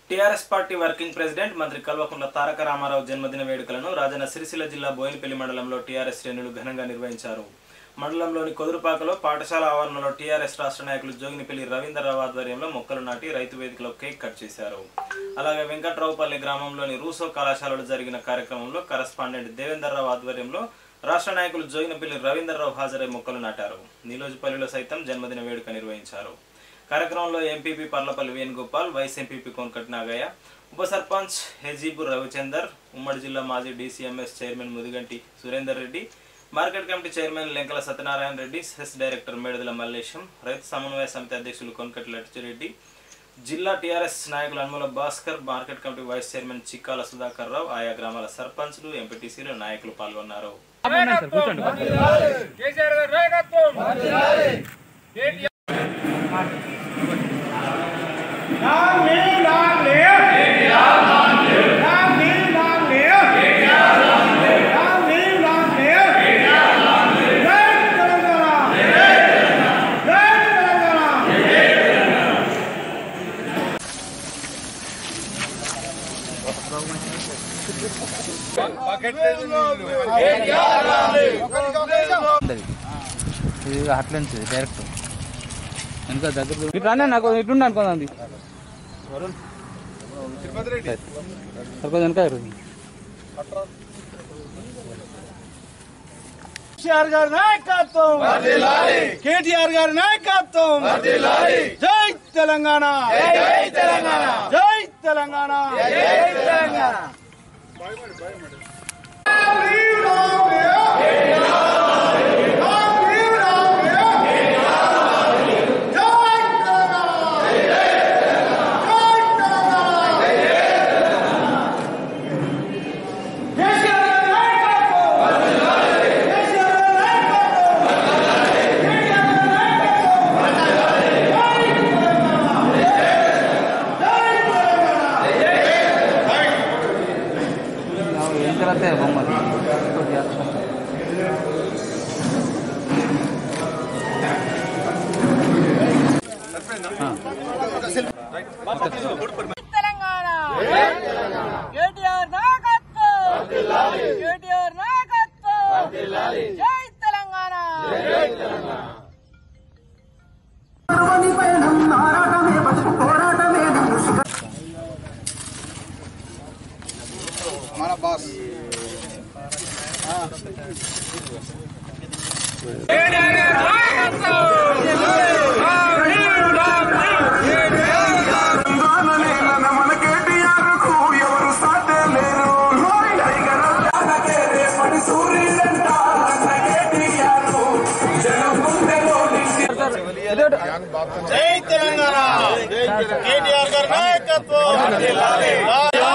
TRS party working president మంత్రి కల్వకుంట్ల తారక రామారావు జన్మదిన వేడుకలను రాజన్న సిరిసిల్ల జిల్లా బోయినపల్లి మండలంలో టీఆర్ఎస్ శ్రేణులు ఘనంగా నిర్వహించారు మండలంలోని కొదురుపాకలో పాఠశాల ఆవరణలో టీఆర్ఎస్ రాష్ట్ర నాయకులు జోగినిపల్లి రవీంద్రరావు ఆధ్వర్యంలో మొక్కలు నాటి రైతు వేదికలో కేక్ కట్ చేశారు అలాగే వెంకట్రావుపల్లి గ్రామంలోని రూసో కళాశాలలో జరిగిన కార్యక్రమంలో కరస్పాండెంట్ దేవేందర్రావు ఆధ్వర్యంలో రాష్ట్ర నాయకులు జోగినపల్లి రవీంద్రరావు హాజరై మొక్కలు నాటారు నీలోజుపల్లిలో సైతం జన్మదిన వేడుక నిర్వహించారు కార్యక్రమంలో MPP Parlapalli Venugopal vice MPP Konkat Nagaiah ఉప సర్పంచ్ హెజీబు రవిచందర్ ఉమ్మడి జిల్లా మాజీ DCMS chairman Mudiganti Surender Reddy market committee chairman Lenkala Satyanarayana Reddy CESS director Medadala Mallesham రైతు సమన్వయ సమితి అధ్యక్షులు కొన్కటి లట్టిరెడ్డి జిల్లా టీఆర్ఎస్ నాయకులు Anumala Bhaskar market committee vice chairman Chikkala Sudhakar Rao ఆయా గ్రామాల సర్పంచ్లు ఎంపీటీసీలు నాయకులు పాల్గొన్నారు కేసీఆర్ గారి నాయకత్వం కేటీఆర్ ఉండదు ఇది అట్లా ఉంటుంది డైరెక్ట్ వెనక దగ్గర ఇటు రానే నాకు ఇటుండి అనుకోండి సరిపోదు వెనక ఇరుంది. కేసీఆర్ గారి నాయకత్వం కేటీఆర్ గారి నాయకత్వం జై తెలంగాణ జై తెలంగాణ జై తెలంగాణ జై తెలంగాణ ನಾವು ఏం తర్వాత బొమ్మలు ఇంకోటి చేస్తాం. తెలంగాణ కేటీఆర్ నాయకత్వం కేటీఆర్ నాయకత్వం జై తెలంగాణ జై తెలంగాణ కేటీఆర్ గారి నాయకత్వం